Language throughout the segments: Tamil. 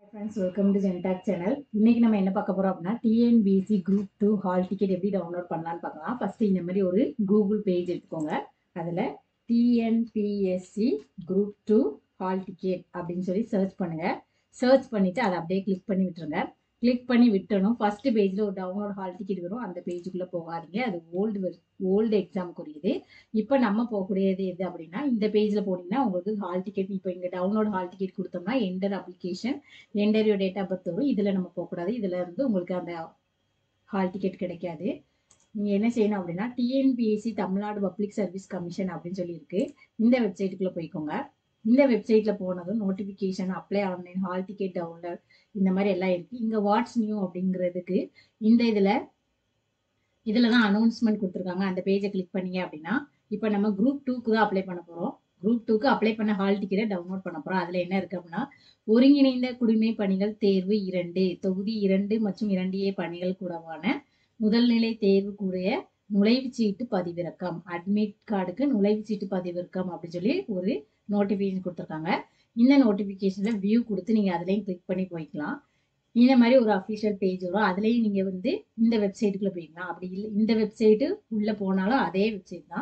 ஃப்ரெண்ட்ஸ் வெல்கம் டு ஜென்டாக் சேனல் இன்னைக்கு நம்ம என்ன பார்க்க போறோம் அப்படின்னா TNPSC group two hall ticket எப்படி டவுன்லோட் பண்ணலாம்னு பார்க்கலாம் ஃபர்ஸ்ட் இந்த மாதிரி ஒரு கூகுள் பேஜ் எடுத்துக்கோங்க அதில் TNPSC group two hall ticket அப்படின்னு சொல்லி சர்ச் பண்ணுங்க சர்ச் பண்ணிட்டு அதை அப்படியே கிளிக் பண்ணி விட்டுருங்க கிளிக் பண்ணி விட்டணும் ஃபர்ஸ்ட் பேஜில் ஒரு டவுன்லோட் ஹால் டிக்கெட் வரும் அந்த பேஜுக்குள்ளே போகாதீங்க அது ஓல்டு ஓல்டு எக்ஸாமுக்குரியது இப்போ நம்ம போகக்கூடியது எது அப்படின்னா இந்த பேஜில் போனீங்கன்னா உங்களுக்கு ஹால் டிக்கெட் இப்போ இங்கே டவுன்லோட் ஹால் டிக்கெட் கொடுத்தோம்னா enter application enter your date of birth வரும் இதில் நம்ம போகக்கூடாது இதில் இருந்து உங்களுக்கு அந்த ஹால் டிக்கெட் கிடைக்காது நீங்கள் என்ன செய்யணும் அப்படின்னா TNPSC Tamil Nadu public service commission அப்படின்னு சொல்லியிருக்கு இந்த வெப்சைட்டுக்குள்ளே போய்க்கோங்க இந்த வெப்சைட்டில் போனதும் notification apply online hall ticket download இந்த மாதிரி எல்லாம் இருக்குது இங்கே வாட்ஸ் நியூ அப்படிங்கிறதுக்கு இந்த இதில் இதில் தான் அனௌன்ஸ்மெண்ட் கொடுத்துருக்காங்க அந்த பேஜை கிளிக் பண்ணீங்க அப்படின்னா இப்போ நம்ம குரூப் டூக்கு தான் அப்ளை பண்ண போகிறோம் குரூப் டூக்கு அப்ளை பண்ண ஹால் டிக்கெட்டை டவுன்லோட் பண்ண போகிறோம் அதில் என்ன இருக்குது அப்படின்னா ஒருங்கிணைந்த குடிமை பணிகள் தேர்வு இரண்டு தொகுதி இரண்டு மற்றும் இரண்டு ஏ பணிகள் கூடவான முதல்நிலை தேர்வு கூடிய நுழைவுச் சீட்டு பதிவிறக்கம் அட்மிட் கார்டுக்கு நுழைவுச் சீட்டு பதிவிறக்கம் அப்படின்னு சொல்லி ஒரு நோட்டிஃபிகேஷன் கொடுத்துருக்காங்க இந்த நோட்டிஃபிகேஷனில் வியூ கொடுத்து நீங்கள் அதுலேயும் கிளிக் பண்ணி போய்க்கலாம் இந்த மாதிரி ஒரு அஃபிஷியல் பேஜ் வரும் அதுலேயும் நீங்கள் வந்து இந்த வெப்சைட்டுக்குள்ளே போய்க்கலாம் அப்படி இல்லை இந்த வெப்சைட்டு உள்ளே போனாலும் அதே வெப்சைட் தான்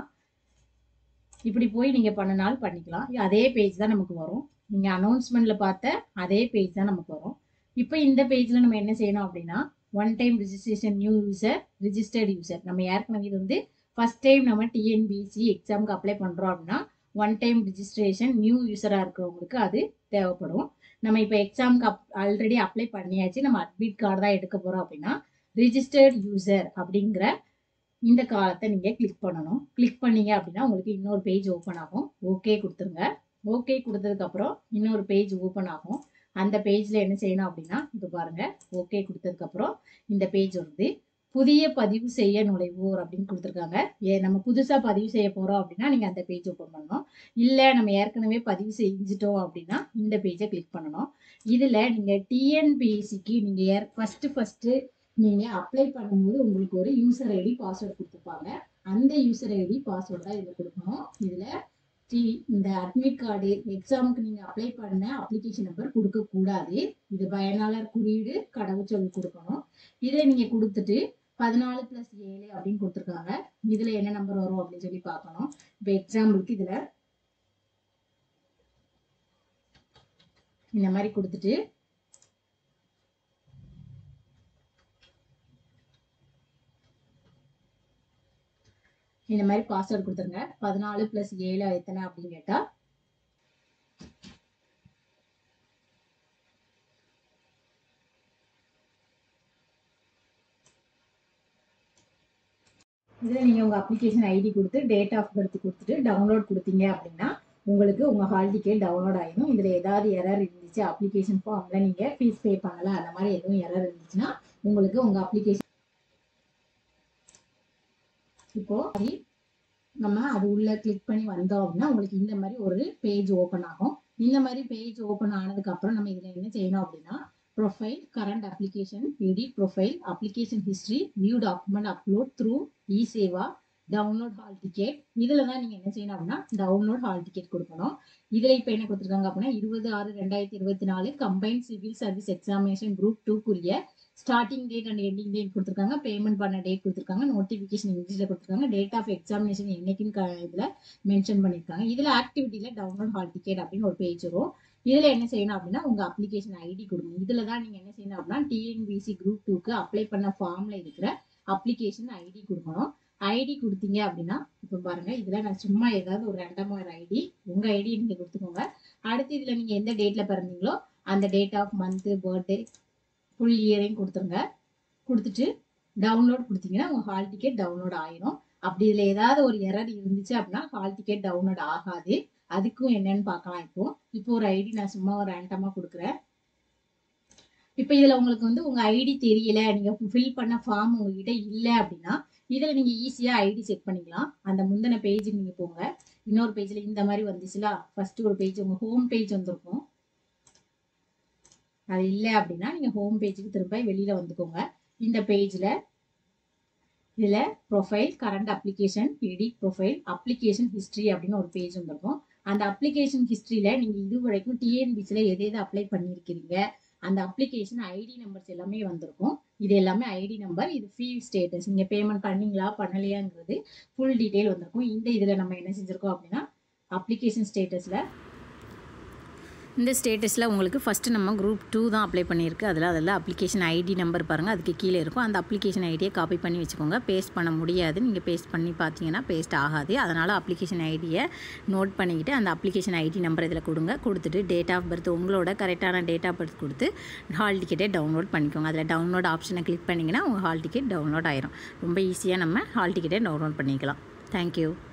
இப்படி போய் நீங்கள் பண்ணனாலும் பண்ணிக்கலாம் அதே பேஜ் தான் நமக்கு வரும் நீங்கள் அனௌன்ஸ்மெண்ட்டில் பார்த்த அதே பேஜ் தான் நமக்கு வரும் இப்போ இந்த பேஜில் நம்ம என்ன செய்யணும் அப்படின்னா one time registration new user registered user நம்ம ஏற்கனவே இது வந்து ஃபஸ்ட் டைம் நம்ம டிஎன்பிசி எக்ஸாமுக்கு அப்ளை பண்ணுறோம் அப்படின்னா ஒன் டைம் ரிஜிஸ்ட்ரேஷன் நியூ யூஸராக இருக்கிறவங்களுக்கு அது தேவைப்படும் நம்ம இப்போ எக்ஸாமுக்கு அப் ஆல்ரெடி அப்ளை பண்ணியாச்சு நம்ம அட்மிட் கார்டு தான் எடுக்க போகிறோம் அப்படின்னா ரிஜிஸ்டர்ட் யூசர் அப்படிங்கிற இந்த காலத்தை நீங்கள் கிளிக் பண்ணணும் கிளிக் பண்ணீங்க அப்படின்னா உங்களுக்கு இன்னொரு பேஜ் ஓப்பன் ஆகும் ஓகே கொடுத்துருங்க ஓகே கொடுத்ததுக்கப்புறம் இன்னொரு பேஜ் ஓப்பன் ஆகும் அந்த பேஜில் என்ன செய்யணும் அப்படின்னா இப்போ பாருங்கள் ஓகே கொடுத்ததுக்கப்புறம் இந்த பேஜ் வருது புதிய பதிவு செய்ய நுழைவோர் அப்படின்னு கொடுத்துருக்காங்க ஏ நம்ம புதுசாக பதிவு செய்ய போகிறோம் அப்படின்னா நீங்கள் அந்த பேஜ் ஓப்பன் பண்ணணும் இல்லை நம்ம ஏற்கனவே பதிவு செஞ்சுட்டோம் அப்படின்னா இந்த பேஜை கிளிக் பண்ணணும் இதில் நீங்கள் டிஎன்பிஎஸ்சிக்கு நீங்கள் ஏர் ஃபஸ்ட்டு ஃபஸ்ட்டு நீங்கள் அப்ளை பண்ணும்போது உங்களுக்கு ஒரு யூசர் ஐடி பாஸ்வேர்டு கொடுத்துருப்பாங்க அந்த யூசர் ஐடி பாஸ்வேர்டு தான் இதில் கொடுக்கணும் இதில் டி இந்த அட்மிட் கார்டு எக்ஸாமுக்கு நீங்கள் அப்ளை பண்ண அப்ளிகேஷன் நம்பர் கொடுக்கக்கூடாது இது பயனாளர் குறியீடு கடவுச்சொல் கொடுக்கணும் இதை நீங்கள் கொடுத்துட்டு பதினாலு ப்ளஸ் ஏழு அப்படின்னு கொடுத்துருக்காங்க இதில் என்ன நம்பர் வரும் அப்படின்னு சொல்லி பார்க்கணும் இப்போ எக்ஸாம்பிளுக்கு இதில் இந்த மாதிரி கொடுத்துட்டு இந்த மாதிரி பாஸ்வேர்டு கொடுத்துருங்க பதினாலு ப்ளஸ் ஏழு எத்தனை அப்படின்னு கேட்டால் இதில் நீங்கள் உங்கள் அப்ளிகேஷன் ஐடி கொடுத்து டேட் ஆஃப் பர்த் கொடுத்துட்டு டவுன்லோட் கொடுத்தீங்க அப்படின்னா உங்களுக்கு உங்கள் ஹால் டிக்கெட் டவுன்லோட் ஆகிடும் இதில் ஏதாவது எரர் இருந்துச்சு அப்ளிகேஷன் ஃபார்மில் நீங்கள் ஃபீஸ் பே பண்ணல அந்த மாதிரி எதுவும் எரர் இருந்துச்சுன்னா உங்களுக்கு உங்கள் அப்ளிகேஷன் இப்போது நம்ம அது உள்ளே கிளிக் பண்ணி வந்தோம் அப்படின்னா உங்களுக்கு இந்த மாதிரி ஒரு பேஜ் ஓப்பன் ஆகும் இந்த மாதிரி பேஜ் ஓப்பன் ஆனதுக்கப்புறம் நம்ம இதில் என்ன செய்யணும் அப்படின்னா profile current application edit profile application history view document upload through E Seva download hall ticket இதில் தான் நீங்கள் என்ன செய்யணும் அப்படின்னா டவுன்லோட் ஹால் டிக்கெட் கொடுக்கணும் இதில் இப்போ என்ன கொடுத்துருக்காங்க அப்படின்னா இருபது ஆறு ரெண்டாயிரத்தி இருபத்தி நாலு combine civil service examination group டூக்குரிய starting date and ending date கொடுத்துருக்காங்க பேமெண்ட் பண்ண டேட் கொடுத்துருக்காங்க நோட்டிஃபிகேஷன் இங்கிலீஷில் கொடுத்துருக்காங்க டேட் ஆஃப் எக்ஸாமினேஷன் என்னைக்குன்னு இதில் மென்ஷன் பண்ணியிருக்காங்க இதில் ஆக்டிவிட்டியில் டவுன்லோட் ஹால் டிக்கெட் அப்படின்னு ஒரு பேஜ் வரும் இதில் என்ன செய்யணும் அப்படின்னா உங்கள் அப்ளிகேஷன் ஐடி கொடுங்க இதில் தான் நீங்கள் என்ன செய்யணும் அப்படின்னா டிஎன்பிசி குரூப் டூக்கு அப்ளை பண்ண ஃபார்மில் இருக்கிற அப்ளிகேஷன் ஐடி கொடுக்கணும் ஐடி கொடுத்தீங்க அப்படின்னா இப்போ பாருங்க இதில் நான் சும்மா ஏதாவது ஒரு ரெண்டாம் ஐடி உங்கள் ஐடி நீங்கள் கொடுத்துக்கோங்க அடுத்து இதில் நீங்கள் எந்த டேட்டில் பிறந்தீங்களோ அந்த date of month birthday full இயரையும் கொடுத்துருங்க கொடுத்துட்டு டவுன்லோட் கொடுத்தீங்கன்னா உங்கள் ஹால் டிக்கெட் டவுன்லோட் ஆயிரும் அப்படி இதில் ஏதாவது ஒரு எரர் இருந்துச்சு அப்படின்னா ஹால் டிக்கெட் டவுன்லோட் ஆகாது அதுக்கும் என்னன்னு பார்க்கலாம் இப்போ இப்போ ஒரு ஐடி நான் சும்மா ஒரு ரேண்டமாக கொடுக்குறேன் இப்போ இதில் உங்களுக்கு வந்து உங்கள் ஐடி தெரியல நீங்கள் ஃபில் பண்ண ஃபார்ம் உங்ககிட்ட இல்லை அப்படின்னா இதில் நீங்கள் ஈஸியாக ஐடி செக் பண்ணிக்கலாம் அந்த முந்தின பேஜுக்கு நீங்கள் போங்க இன்னொரு பேஜில் இந்த மாதிரி வந்துச்சுல ஃபர்ஸ்ட் ஒரு பேஜ் உங்கள் ஹோம் பேஜ் வந்திருக்கும் அது இல்லை அப்படின்னா நீங்கள் ஹோம் பேஜுக்கு திரும்ப வெளியில் வந்துக்கோங்க இந்த பேஜில் இதில் profile current application edit profile application history அப்படின்னு ஒரு பேஜ் வந்திருக்கும் அந்த அப்ளிகேஷன் ஹிஸ்ட்ரியில் நீங்கள் இது வரைக்கும் டிஎன்பிசியில் எது எது அப்ளை பண்ணியிருக்கிறீங்க அந்த அப்ளிகேஷன் ஐடி நம்பர்ஸ் எல்லாமே வந்திருக்கும் இது எல்லாமே ஐடி நம்பர் இது ஃபீ ஸ்டேட்டஸ் நீங்கள் பேமெண்ட் பண்ணீங்களா பண்ணலையாங்கிறது ஃபுல் டீட்டெயில் வந்திருக்கும் இந்த இதில் நம்ம என்ன செஞ்சுருக்கோம் அப்படின்னா அப்ளிகேஷன் ஸ்டேட்டஸில் இந்த ஸ்டேட்டஸில் உங்களுக்கு ஃபஸ்ட்டு நம்ம குரூப் டூ தான் அப்ளை பண்ணியிருக்கு அதில் அதில் அப்ளிகேஷன் ஐடி நம்பர் பாருங்கள் அதுக்கு கீழே இருக்கும் அந்த அப்ளிகேஷன் ஐடியை காப்பி பண்ணி வச்சுக்கோங்க பேஸ்ட் பண்ண முடியாது நீங்கள் பேஸ்ட் பண்ணி பார்த்தீங்கன்னா பேஸ்ட் ஆகாது அதனால் அப்ளிகேஷன் ஐடியை நோட் பண்ணிக்கிட்டு அந்த அப்ளிகேஷன் ஐடி நம்பர் இதில் கொடுங்க கொடுத்துட்டு டேட் ஆஃப் பர்த் உங்களோட கரெக்டான டேட் ஆஃப் பர்த் கொடுத்து ஹால் டிக்கெட்டை டவுன்லோட் பண்ணிக்கோங்க அதில் டவுன்லோட் ஆப்ஷனை கிளிக் பண்ணிங்கன்னா உங்கள் ஹால் டிக்கெட் டவுன்லோட் ஆயிரும் ரொம்ப ஈஸியாக நம்ம ஹால் டிக்கெட்டை டவுன்லோட் பண்ணிக்கலாம் தேங்க்யூ